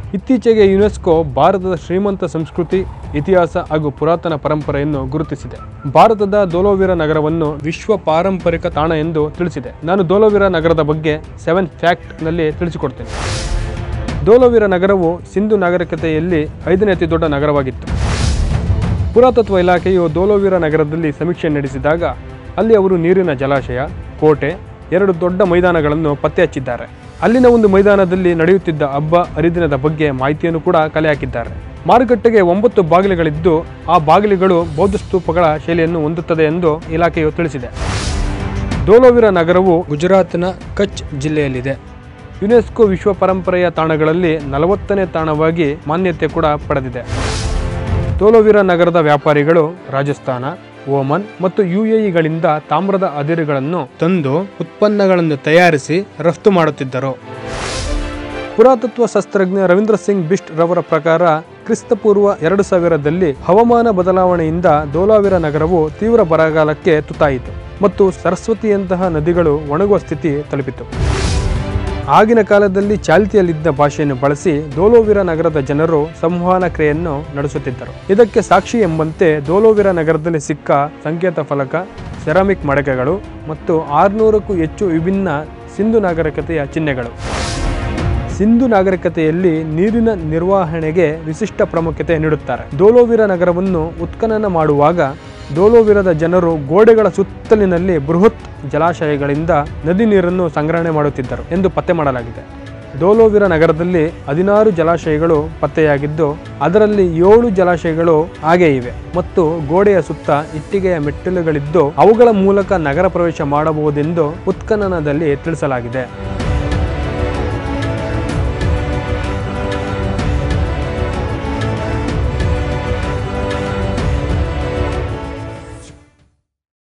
ಇತ್ತೀಚೆಗೆ ಯುನೆಸ್ಕೋ ಭಾರತದ ಶ್ರೀಮಂತ ಸಂಸ್ಕೃತಿ ಇತಿಹಾಸ ಹಾಗೂ ಪುರಾತನ ಪರಂಪರೆಯನ್ನು ಗುರುತಿಸಿದೆ ಭಾರತದ ದೋಲೋವಿರ ನಗರವನ್ನು ವಿಶ್ವ ಪಾರಂಪರಿಕ ತಾಣ ಎಂದು ತಿಳಿಸಿದೆ ನಾನು ದೋಲೋವಿರ ನಗರದ ಬಗ್ಗೆ ಸೆವೆನ್ ಫ್ಯಾಕ್ಟ್ನಲ್ಲಿ ತಿಳಿಸಿಕೊಡ್ತೇನೆ ದೋಲೋವಿರ ನಗರವು ಸಿಂಧು ನಾಗರಿಕತೆಯಲ್ಲಿ ಐದನೇ ಅತಿ ದೊಡ್ಡ ನಗರವಾಗಿತ್ತು ಪುರಾತತ್ವ ಇಲಾಖೆಯು ದೋಲೋವಿರ ನಗರದಲ್ಲಿ ಸಮೀಕ್ಷೆ ನಡೆಸಿದಾಗ ಅಲ್ಲಿ ಅವರು ನೀರಿನ ಜಲಾಶಯ ಕೋಟೆ ಎರಡು ದೊಡ್ಡ ಮೈದಾನಗಳನ್ನು ಪತ್ತೆ ಹಚ್ಚಿದ್ದಾರೆ ಅಲ್ಲಿನ ಒಂದು ಮೈದಾನದಲ್ಲಿ ನಡೆಯುತ್ತಿದ್ದ ಹಬ್ಬ ಹರಿದಿನದ ಬಗ್ಗೆ ಮಾಹಿತಿಯನ್ನು ಕೂಡ ಕಲೆ ಹಾಕಿದ್ದಾರೆ ಮಾರುಕಟ್ಟೆಗೆ ಒಂಬತ್ತು ಬಾಗಿಲುಗಳಿದ್ದು ಆ ಬಾಗಿಲುಗಳು ಬೌದ್ಧ ಸ್ತೂಪಗಳ ಶೈಲಿಯನ್ನು ಹೊಂದುತ್ತದೆ ಎಂದು ಇಲಾಖೆಯು ತಿಳಿಸಿದೆ ದೋಲೋವಿರ ನಗರವು ಗುಜರಾತ್ನ ಕಚ್ ಜಿಲ್ಲೆಯಲ್ಲಿದೆ ಯುನೆಸ್ಕೋ ವಿಶ್ವ ಪರಂಪರೆಯ ತಾಣಗಳಲ್ಲಿ ನಲವತ್ತನೇ ತಾಣವಾಗಿ ಮಾನ್ಯತೆ ಕೂಡ ಪಡೆದಿದೆ ತೋಲೋವಿರ ನಗರದ ವ್ಯಾಪಾರಿಗಳು ರಾಜಸ್ಥಾನ ಓಮನ್ ಮತ್ತು ಯುಎಇಗಳಿಂದ ತಾಮ್ರದ ಅದಿರುಗಳನ್ನು ತಂದು ಉತ್ಪನ್ನಗಳನ್ನು ತಯಾರಿಸಿ ರಫ್ತು ಮಾಡುತ್ತಿದ್ದರು ಪುರಾತತ್ವ ಶಾಸ್ತ್ರಜ್ಞ ರವೀಂದ್ರ ಸಿಂಗ್ ಬಿಸ್ಟ್ ರವರ ಪ್ರಕಾರ ಕ್ರಿಸ್ತಪೂರ್ವ ಎರಡು ಸಾವಿರದಲ್ಲಿ ಹವಾಮಾನ ಬದಲಾವಣೆಯಿಂದ ದೋಲಾವಿರ ನಗರವು ತೀವ್ರ ಬರಗಾಲಕ್ಕೆ ತುತ್ತಾಯಿತು ಮತ್ತು ಸರಸ್ವತಿಯಂತಹ ನದಿಗಳು ಒಣಗುವ ಸ್ಥಿತಿ ತಲುಪಿತು ಆಗಿನ ಕಾಲದಲ್ಲಿ ಚಾಲ್ತಿಯಲ್ಲಿದ್ದ ಭಾಷೆಯನ್ನು ಬಳಸಿ ದೋಲೋವಿರ ನಗರದ ಜನರು ಸಂವಹನ ಕ್ರಿಯೆಯನ್ನು ನಡೆಸುತ್ತಿದ್ದರು ಇದಕ್ಕೆ ಸಾಕ್ಷಿ ಎಂಬಂತೆ ದೋಲೋವಿರ ನಗರದಲ್ಲಿ ಸಿಕ್ಕ ಸಂಕೇತ ಫಲಕ ಸೆರಾಮಿಕ್ ಮಡಕೆಗಳು ಮತ್ತು ಆರುನೂರಕ್ಕೂ ಹೆಚ್ಚು ವಿಭಿನ್ನ ಸಿಂಧು ನಾಗರಿಕತೆಯ ಚಿಹ್ನೆಗಳು ಸಿಂಧು ನಾಗರಿಕತೆಯಲ್ಲಿ ನೀರಿನ ನಿರ್ವಹಣೆಗೆ ವಿಶಿಷ್ಟ ಪ್ರಾಮುಖ್ಯತೆ ನೀಡುತ್ತಾರೆ ದೋಲೋವಿರ ನಗರವನ್ನು ಉತ್ಖನನ ಮಾಡುವಾಗ ದೋಲೋವಿರದ ಜನರು ಗೋಡೆಗಳ ಸುತ್ತಲಿನಲ್ಲಿ ಬೃಹತ್ ಜಲಾಶಯಗಳಿಂದ ನದಿ ನೀರನ್ನು ಸಂಗ್ರಹಣೆ ಮಾಡುತ್ತಿದ್ದರು ಎಂದು ಪತ್ತೆ ಮಾಡಲಾಗಿದೆ ದೋಲೋವಿರ ನಗರದಲ್ಲಿ ಹದಿನಾರು ಜಲಾಶಯಗಳು ಪತ್ತೆಯಾಗಿದ್ದು ಅದರಲ್ಲಿ ಏಳು ಜಲಾಶಯಗಳು ಹಾಗೇ ಇವೆ ಮತ್ತು ಗೋಡೆಯ ಸುತ್ತ ಇಟ್ಟಿಗೆಯ ಮೆಟ್ಟಿಲುಗಳಿದ್ದು ಅವುಗಳ ಮೂಲಕ ನಗರ ಪ್ರವೇಶ ಮಾಡಬಹುದೆಂದು ಉತ್ಖನನದಲ್ಲಿ ತಿಳಿಸಲಾಗಿದೆ